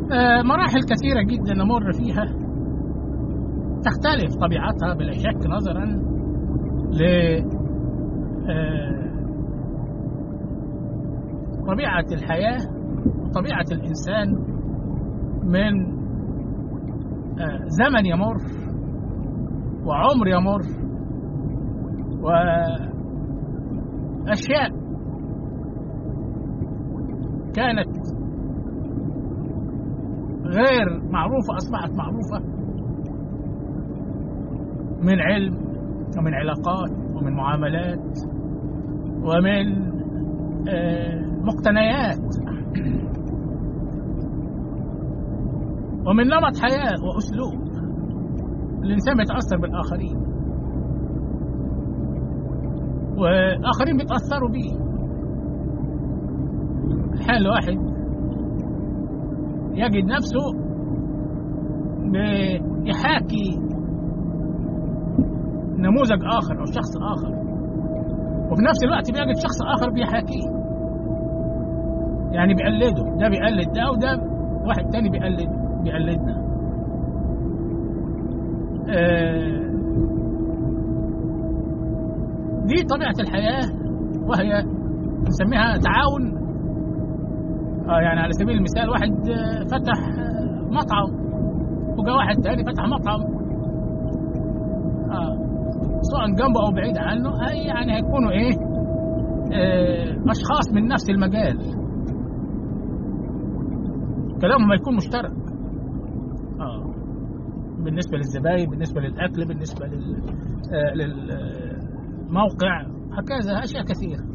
آه، مراحل كثيرة جدا نمر فيها تختلف طبيعتها بلا شك نظرا ل آه، طبيعة الحياة وطبيعة الإنسان من آه، زمن يمر وعمر يمر وأشياء كانت غير معروفة أصبحت معروفة من علم ومن علاقات ومن معاملات ومن آه، مقتنيات ومن نمط حياة وأسلوب الإنسان بيتأثر بالآخرين والآخرين بيتأثروا بيه الحين الواحد يجد نفسه بيحاكي نموذج آخر أو شخص آخر وفي نفس الوقت بيجد شخص آخر بيحاكيه يعني بيقلده ده بيقلد ده وده واحد تاني بيقلد بيقلدنا آه، دي طبيعة الحياة وهي نسميها تعاون اه يعني على سبيل المثال واحد آه، فتح آه، مطعم وجا واحد تاني فتح مطعم اه سواء جنبه او بعيد عنه هي يعني هيكونوا ايه آه اشخاص من نفس المجال كلامهم هيكون مشترك اه بالنسبه للزباين بالنسبه للاكل بالنسبه لل آه للموقع هكذا اشياء كثيره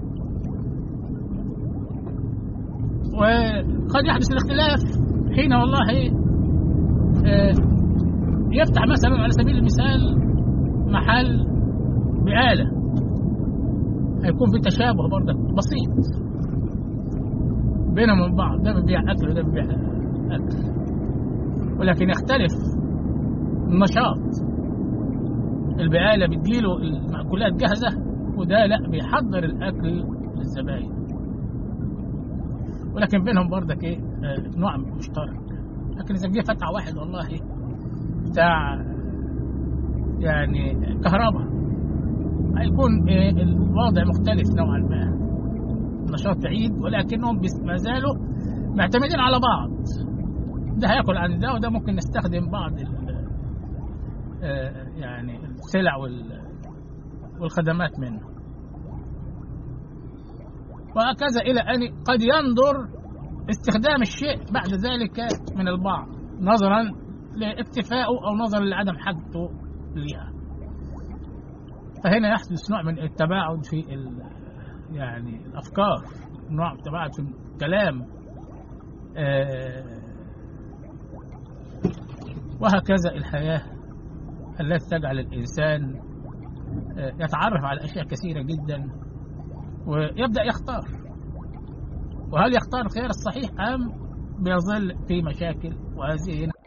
وقد يحدث الاختلاف حين والله آه، يفتح مثلا على سبيل المثال محل بآلة هيكون في تشابه برضه بسيط بينهم وبين بعض ده بيبيع أكل وده بيبيع أكل ولكن يختلف النشاط البقالة بتجيله المأكولات جاهزة وده لا بيحضر الأكل للزباين ولكن بينهم برضك ايه آه، نوع مشترك لكن اذا جه فتح واحد والله بتاع يعني كهرباء هيكون إيه الوضع مختلف نوعا ما النشاط بعيد ولكنهم بس- ما زالوا معتمدين على بعض ده هياكل عن ده وده ممكن نستخدم بعض ال- آه، يعني السلع وال- والخدمات منه وهكذا إلى أن قد ينظر استخدام الشيء بعد ذلك من البعض نظرا لاكتفائه أو نظرا لعدم حاجته لها فهنا يحدث نوع من التباعد في ال- يعني الأفكار نوع من التباعد في الكلام آه، وهكذا الحياة التي تجعل الإنسان آه، يتعرف على أشياء كثيرة جدا ويبدأ يختار وهل يختار الخيار الصحيح أم بيظل في مشاكل وهذه